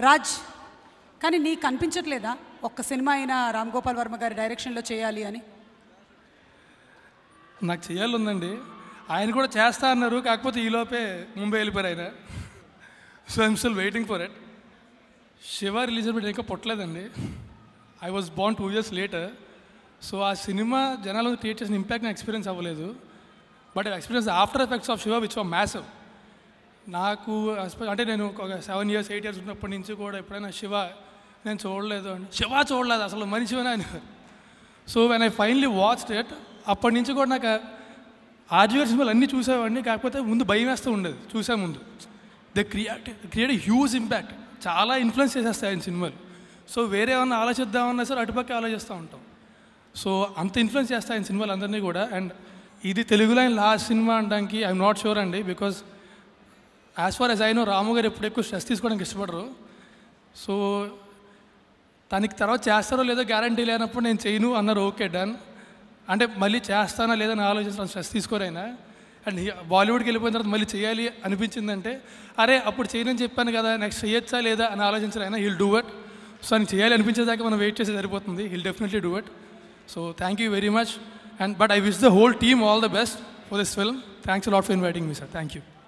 రాజ్ కానీ నీకు కనిపించట్లేదా ఒక్క సినిమా అయినా రామ్ గోపాల్ వర్మ గారి డైరెక్షన్లో చేయాలి అని నాకు చేయాలందండి ఆయన కూడా చేస్తా అన్నారు కాకపోతే ఈలోపే ముంబై వెళ్ళిపోయారు ఆయన so I'm still waiting for it Shiva release అయినప్పుడు ఇంకా పుట్టలేదండి I was born two years later so ఆ సినిమా జనాలు క్రియేట్ చేసిన ఇంపాక్ట్ నాకు ఎక్స్పీరియన్స్ అవ్వలేదు but experience after effects of Shiva which massive నాకు అస్ప- అంటే నేను ఒక సెవెన్ ఇయర్స్ ఎయిట్ ఇయర్స్ ఉన్నప్పటి నుంచి కూడా ఎప్పుడైనా శివ నేను చూడలేదు అని శివ చూడలేదు అసలు మనిషివనా అని so when I finally watch it అప్పటి నుంచి కూడా నాకు ఆర్జీవర్ సినిమాలు అన్నీ చూసేవాడిని కాకపోతే ముందు భయం వేస్తూ ఉండేది చూసే ముందు the create create huge impact చాలా ఇన్ఫ్లుయెన్స్ చేసేస్తాయి ఆయన సినిమాలు సో వేరే ఏమన్నా ఆలోచిద్దామన్నా సరే అటుపక్క ఆలోచిస్తూ ఉంటాం సో అంత ఇన్ఫ్లుయెన్స్ చేస్తాయి ఆయన సినిమాలు అందరినీ కూడా అండ్ ఇది తెలుగులో ఆయన లాస్ట్ సినిమా అనడానికి ఐఎమ్ నాట్ షూర్ అండి because as far as I know Ramu garu ఎప్పుడు ఎక్కువ స్ట్రెస్ తీసుకోవడానికి ఇష్టపడరు సో తనకి తర్వాత చేస్తారో లేదో గ్యారంటీ లేనప్పుడు నేను చేయను అన్నారు ఓకే డన్ అంటే మళ్ళీ చేస్తానా లేదని ఆలోచించడం స్ట్రెస్ తీసుకోరైనా అండ్ బాలీవుడ్కి వెళ్ళిపోయిన తర్వాత మళ్ళీ చేయాలి అనిపించిందంటే అరే అప్పుడు చేయనని చెప్పాను కదా నెక్స్ట్ చేయొచ్చా లేదా అని ఆలోచించారైనా హిల్ డూ ఇట్ సో అని చేయాలి అనిపించేదాకా మనం వెయిట్ చేసి సరిపోతుంది he'll definitely do it so thank you very much and but I wish the whole team all the best for this film thanks lot for inviting me sir thank you